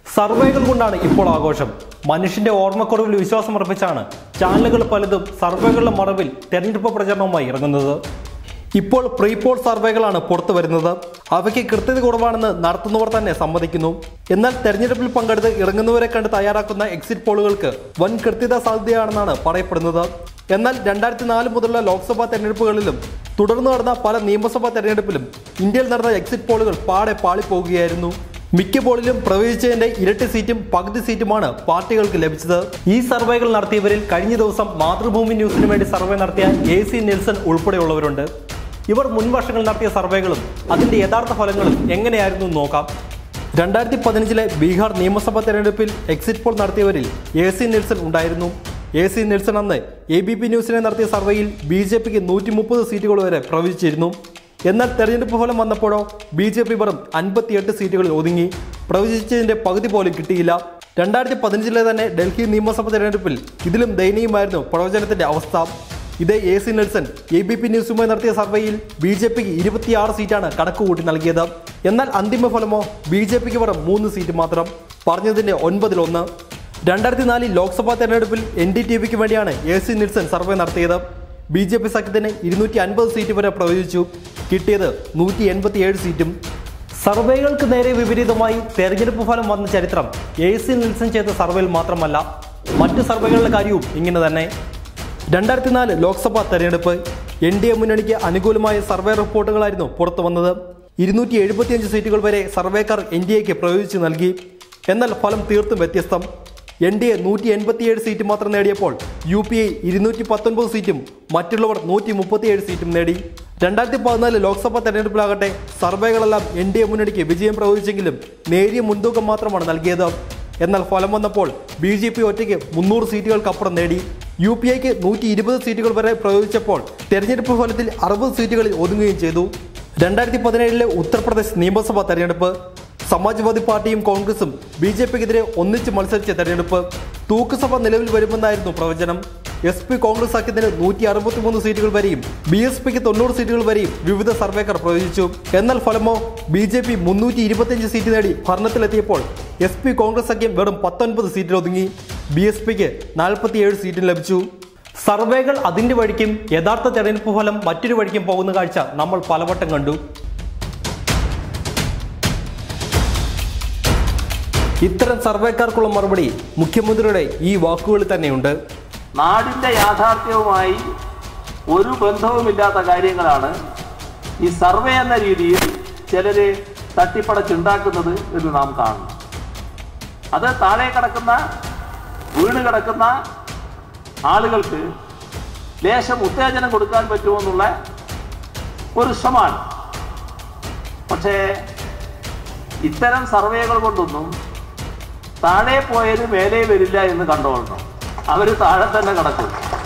സർവേകൾ കൊണ്ടാണ് ഇപ്പോൾ ആഘോഷം മനുഷ്യന്റെ ഓർമ്മക്കുറവിൽ വിശ്വാസം അർപ്പിച്ചാണ് ചാനലുകൾ പലതും സർവേകളുടെ മറവിൽ തെരഞ്ഞെടുപ്പ് പ്രചരണവുമായി ഇറങ്ങുന്നത് ഇപ്പോൾ പ്രീപോൾ സർവേകളാണ് പുറത്തു വരുന്നത് അവയ്ക്ക് കൃത്യത കുറവാണെന്ന് നടത്തുന്നവർ തന്നെ സമ്മതിക്കുന്നു എന്നാൽ തെരഞ്ഞെടുപ്പിൽ പങ്കെടുത്ത് ഇറങ്ങുന്നവരെ കണ്ട് തയ്യാറാക്കുന്ന എക്സിറ്റ് പോളുകൾക്ക് വൻ കൃത്യത സാധ്യതയാണെന്നാണ് പറയപ്പെടുന്നത് എന്നാൽ രണ്ടായിരത്തി നാല് മുതലുള്ള ലോക്സഭാ തെരഞ്ഞെടുപ്പുകളിലും തുടർന്ന് നടന്ന പല നിയമസഭാ തെരഞ്ഞെടുപ്പിലും ഇന്ത്യയിൽ നടന്ന എക്സിറ്റ് പോളുകൾ പാടെ പാളിപ്പോകുകയായിരുന്നു മിക്ക പോളിലും പ്രവേശിച്ചതിന്റെ ഇരട്ടി സീറ്റും പകുതി സീറ്റുമാണ് പാർട്ടികൾക്ക് ലഭിച്ചത് ഈ സർവേകൾ നടത്തിയവരിൽ കഴിഞ്ഞ ദിവസം മാതൃഭൂമി ന്യൂസിന് വേണ്ടി സർവേ നടത്തിയ എ സി നെൽസൺ ഉൾപ്പെടെയുള്ളവരുണ്ട് ഇവർ മുൻ വർഷങ്ങൾ നടത്തിയ സർവേകളും അതിന്റെ യഥാർത്ഥ ഫലങ്ങളും എങ്ങനെയായിരുന്നു എന്ന് നോക്കാം രണ്ടായിരത്തി പതിനഞ്ചിലെ ബീഹാർ നിയമസഭാ തെരഞ്ഞെടുപ്പിൽ എക്സിറ്റ് പോൾ നടത്തിയവരിൽ എ സി നെൽസൺ ഉണ്ടായിരുന്നു എ സി നെൽസൺ അന്ന് എ ബി പി ന്യൂസിനെ നടത്തിയ സർവേയിൽ ബി ജെ പിക്ക് നൂറ്റി മുപ്പത് സീറ്റുകൾ വരെ പ്രവചിച്ചിരുന്നു എന്നാൽ തെരഞ്ഞെടുപ്പ് ഫലം വന്നപ്പോഴോ ബി ജെ പി വെറും അൻപത്തിയെട്ട് സീറ്റുകളിൽ ഒതുങ്ങി പ്രവചിച്ചതിന്റെ പകുതി പോലും കിട്ടിയില്ല രണ്ടായിരത്തി പതിനഞ്ചിലെ തന്നെ ഡൽഹി നിയമസഭാ തെരഞ്ഞെടുപ്പിൽ ഇതിലും ദയനീയമായിരുന്നു പ്രവചനത്തിന്റെ അവസ്ഥ ഇതേ A C Nielsen A B P ന്യൂസുമായി നടത്തിയ സർവേയിൽ ബി ജെ പിക്ക് ഇരുപത്തിയാറ് സീറ്റാണ് കണക്കുകൂട്ടി നൽകിയത് എന്നാൽ അന്തിമ ഫലമോ ബി ജെ പിക്ക് വെറും മൂന്ന് സീറ്റ് മാത്രം പറഞ്ഞതിന്റെ ഒൻപതിലൊന്ന് രണ്ടായിരത്തി നാലിൽ ലോക്സഭാ തെരഞ്ഞെടുപ്പിൽ എൻ ഡി ടി വിക്ക് വേണ്ടിയാണ് എ സി നിൽസൺ സർവേ നടത്തിയത് ബി ജെ പി സഖ്യത്തിന് ഇരുന്നൂറ്റി അൻപത് സീറ്റ് വരെ പ്രവചിച്ചു കിട്ടിയത് നൂറ്റി എൺപത്തിയേഴ് സീറ്റും സർവേകൾക്ക് നേരെ വിപരീതമായി തെരഞ്ഞെടുപ്പ് ഫലം വന്ന ചരിത്രം എ സി നിൽസൺ ചെയ്ത സർവേയിൽ മാത്രമല്ല മറ്റ് സർവേകളുടെ കാര്യവും ഇങ്ങനെ തന്നെ രണ്ടായിരത്തി നാല് ലോക്സഭാ തെരഞ്ഞെടുപ്പ് എൻ ഡി എ മുന്നണിക്ക് അനുകൂലമായ സർവേ റിപ്പോർട്ടുകളായിരുന്നു പുറത്തു വന്നത് ഇരുന്നൂറ്റി എഴുപത്തിയഞ്ച് സീറ്റുകൾ വരെ സർവേക്കാർ എൻ ഡി എക്ക് പ്രവചിച്ചു നൽകി എന്നാൽ ഫലം തീർത്തും വ്യത്യസ്തം എൻ ഡി എ നൂറ്റി എൺപത്തിയേഴ് സീറ്റ് മാത്രം നേടിയപ്പോൾ യു പി ഐ ഇരുന്നൂറ്റി പത്തൊൻപത് സീറ്റും മറ്റുള്ളവർ നൂറ്റി മുപ്പത്തിയേഴ് സീറ്റും നേടി രണ്ടായിരത്തി പതിനാല് ലോക്സഭാ തെരഞ്ഞെടുപ്പിലാകട്ടെ സർവേകളെല്ലാം എൻ ഡി എ മുന്നണിക്ക് വിജയം പ്രവചിച്ചെങ്കിലും നേരിയ മുൻതൂക്കം മാത്രമാണ് നൽകിയത് എന്നാൽ ഫലം വന്നപ്പോൾ ബി ജെ പി ഒറ്റയ്ക്ക് മുന്നൂറ് സീറ്റുകൾക്കപ്പുറം നേടി യു പി ഐക്ക് നൂറ്റി ഇരുപത് സീറ്റുകൾ വരെ പ്രയോഗിച്ചപ്പോൾ തെരഞ്ഞെടുപ്പ് ഫലത്തിൽ അറുപത് സീറ്റുകളിൽ ഒതുങ്ങുകയും ചെയ്തു രണ്ടായിരത്തി പതിനേഴിലെ ഉത്തർപ്രദേശ് നിയമസഭാ തെരഞ്ഞെടുപ്പ് സമാജ്വാദി പാർട്ടിയും കോൺഗ്രസും ബി ജെ പിക്കെതിരെ ഒന്നിച്ച് മത്സരിച്ച തെരഞ്ഞെടുപ്പ് തൂക്കുസഭ നിലവിൽ വരുമെന്നായിരുന്നു പ്രവചനം എസ് പി കോൺഗ്രസ് സഖ്യത്തിന് നൂറ്റി അറുപത്തിമൂന്ന് സീറ്റുകൾ വരെയും ബി എസ് പിക്ക് തൊണ്ണൂറ് സീറ്റുകൾ വരെയും വിവിധ സർവേക്കാർ പ്രവചിച്ചു എന്നാൽ ഫലമോ ബി ജെ പി മുന്നൂറ്റി ഇരുപത്തിയഞ്ച് സീറ്റ് നേടി ഭരണത്തിലെത്തിയപ്പോൾ എസ് പി കോൺഗ്രസ് സഖ്യം വെറും പത്തൊൻപത് സീറ്റിൽ ഒതുങ്ങി ബി എസ് പിക്ക് നാൽപ്പത്തിയേഴ് സീറ്റും ലഭിച്ചു സർവേകൾ അതിന്റെ വഴിക്കും യഥാർത്ഥ തെരഞ്ഞെടുപ്പ് ഫലം മറ്റൊരു വഴിക്കും പോകുന്ന കാഴ്ച നമ്മൾ പലവട്ടം കണ്ടു ഇത്തരം സർവേക്കാർക്കുള്ള മറുപടി മുഖ്യമന്ത്രിയുടെ ഈ വാക്കുകളിൽ തന്നെയുണ്ട് നാടിൻ്റെ യാഥാർത്ഥ്യവുമായി ഒരു ബന്ധവുമില്ലാത്ത കാര്യങ്ങളാണ് ഈ സർവേ എന്ന രീതിയിൽ ചിലർ തട്ടിപ്പടച്ചുണ്ടാക്കുന്നത് എന്ന് നാം കാണുന്നു അത് താഴെ കിടക്കുന്ന വീണ് കിടക്കുന്ന ആളുകൾക്ക് ലേശം ഉത്തേജനം കൊടുക്കാൻ പറ്റുമെന്നുള്ള ഒരു ശ്രമമാണ് പക്ഷേ ഇത്തരം സർവേകൾ കൊണ്ടൊന്നും താഴെ പോയത് മേലെ വരില്ല എന്ന് കണ്ടോളണം അവർ താഴെ തന്നെ കിടക്കും